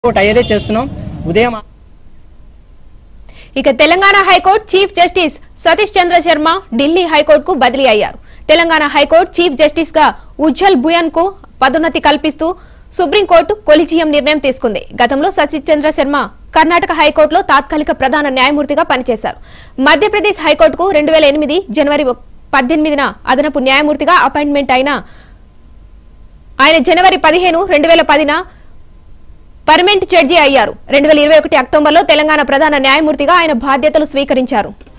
ఒకటి అయ్యేదే చేస్తున్నాం ఉదయం ఇక Telangana high court chief justice Satish Chandra Sharma Delhi హైకోర్టుకు బదిలీ అయ్యారు తెలంగాణ హైకోర్టు చీఫ్ జస్టిస్ గా ఉజ్జల్ బుయన్ కు పదోన్నతి కల్పిస్తూ సుప్రీంకోర్టు కొలిజియం నిర్ణయం తీసుకుంది గతంలో సతీష్ చంద్ర శర్మ కర్ణాటక హైకోర్టులో తాత్కాలిక ప్రధాన న్యాయమూర్తిగా పనిచేశారు మధ్యప్రదేశ్ హైకోర్టుకు రెండు వేల ఎనిమిది జనవరి ఒక్- పద్దెనిమిదిన అదనపు న్యాయమూర్తిగా అపాయింట్మెంట్ అయిన ఆయన జనవరి పదిహేను రెండు వేల పదిన పర్మనెంట్ జడ్జి అయ్యారు రెండు వేల ఇరవై ఒకటి అక్టోబర్లో తెలంగాణ ప్రధాన న్యాయమూర్తిగా ఆయన బాధ్యతలు స్వీకరించారు